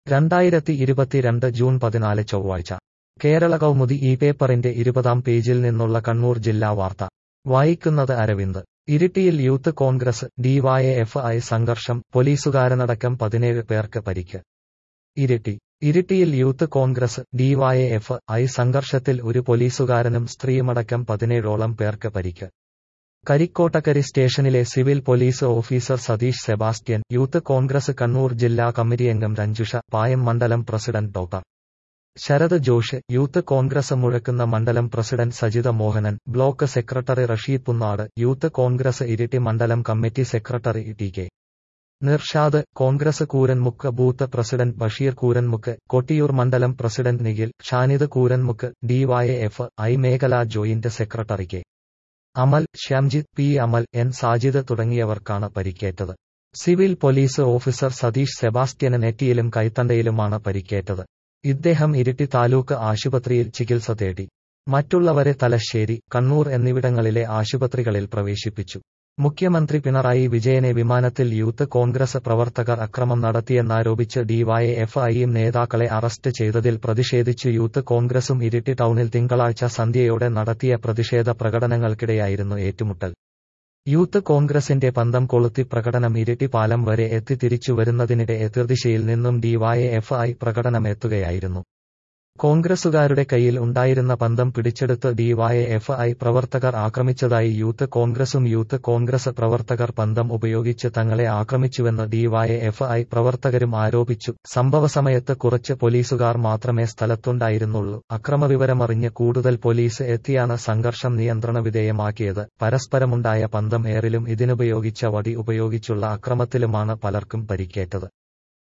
രണ്ടായിരത്തി ഇരുപത്തിരണ്ട് ജൂൺ പതിനാല് ചൊവ്വാഴ്ച കേരള കൗമുദി ഈ പേപ്പറിന്റെ ഇരുപതാം പേജിൽ നിന്നുള്ള കണ്ണൂർ ജില്ലാ വാർത്ത വായിക്കുന്നത് അരവിന്ദ് ഇരിട്ടിയിൽ യൂത്ത് കോൺഗ്രസ് ഡിവൈഎഫ് ഐ സംഘർഷം പോലീസുകാരനടക്കം പതിനേഴ് പേർക്ക് പരിക്ക് ഇരിട്ടി ഇരിട്ടിയിൽ യൂത്ത് കോൺഗ്രസ് ഡിവൈഎഫ് ഐ സംഘർഷത്തിൽ ഒരു പോലീസുകാരനും സ്ത്രീയുമടക്കം പതിനേഴോളം പേർക്ക് പരിക്ക് കരിക്കോട്ടക്കരി സ്റ്റേഷനിലെ civil police officer Satheesh Sebastian youth Congress Kannur ജില്ലാ കമ്മിറ്റി അംഗം രഞ്ജുഷ പായം മണ്ഡലം president doctor Sarath Josh youth Congress Muzhakkunna മണ്ഡലം president Sajitha Mohanan block secretary Rasheed Punnad youth Congress Iritty മണ്ഡലം committee secretary T K Nirshad Congress Kooranmukku booth president Basheer Kooranmukku Kottiyoor മണ്ഡലം president Nikhil Shanid Kooranmukku DYF I മേഖലാ joint secretary K Amal Shyamjith P Amal N Sajid തുടങ്ങിയവർക്കാണ് പരിക്കേറ്റത് സിവിൽ പോലീസ് ഓഫീസർ സതീഷ് സെബാസ്റ്റ്യന് നെറ്റിയിലും കൈത്തണ്ടയിലുമാണ് പരിക്കേറ്റത് ഇദ്ദേഹം ഇരിട്ടി താലൂക്ക് ആശുപത്രിയിൽ ചികിത്സ തേടി മറ്റുള്ളവരെ തലശ്ശേരി കണ്ണൂർ എന്നിവിടങ്ങളിലെ ആശുപത്രികളിൽ പ്രവേശിപ്പിച്ചു മുഖ്യമന്ത്രി പിണറായി വിജയനെ വിമാനത്തിൽ യൂത്ത് കോൺഗ്രസ് പ്രവർത്തകർ അക്രമം നടത്തിയെന്നാരോപിച്ച് ഡിവൈഎഫ് ഐയും നേതാക്കളെ അറസ്റ്റ് ചെയ്തതിൽ പ്രതിഷേധിച്ചു യൂത്ത് കോൺഗ്രസും ഇരിട്ടി ടൗണിൽ തിങ്കളാഴ്ച സന്ധ്യയോടെ നടത്തിയ പ്രതിഷേധ പ്രകടനങ്ങൾക്കിടെയായിരുന്നു ഏറ്റുമുട്ടൽ യൂത്ത് കോൺഗ്രസിന്റെ പന്തം കൊളുത്തി പ്രകടനം ഇരിട്ടി പാലം വരെ എത്തി തിരിച്ചു വരുന്നതിനിടെ എതിർദിശയിൽ നിന്നും ഡിവൈഎഫ് ഐ പ്രകടനമെത്തുകയായിരുന്നു കോൺഗ്രസുകാരുടെ കയ്യിൽ ഉണ്ടായിരുന്ന പന്തം പിടിച്ചെടുത്ത് ഡിവൈഎഫ് ഐ പ്രവർത്തകർ ആക്രമിച്ചതായി യൂത്ത് കോൺഗ്രസും യൂത്ത് കോൺഗ്രസ് പ്രവർത്തകർ പന്തം ഉപയോഗിച്ച് തങ്ങളെ ആക്രമിച്ചുവെന്ന് ഡിവൈഎഫ് ഐ പ്രവർത്തകരും ആരോപിച്ചു സംഭവസമയത്ത് കുറച്ച് പോലീസുകാർ മാത്രമേ സ്ഥലത്തുണ്ടായിരുന്നുള്ളൂ അക്രമവിവരമറിഞ്ഞ് കൂടുതൽ പോലീസ് എത്തിയാണ് സംഘർഷം നിയന്ത്രണ വിധേയമാക്കിയത് പരസ്പരമുണ്ടായ പന്തം ഏറിലും ഇതിനുപയോഗിച്ച വടി ഉപയോഗിച്ചുള്ള അക്രമത്തിലുമാണ് പലർക്കും പരിക്കേറ്റത്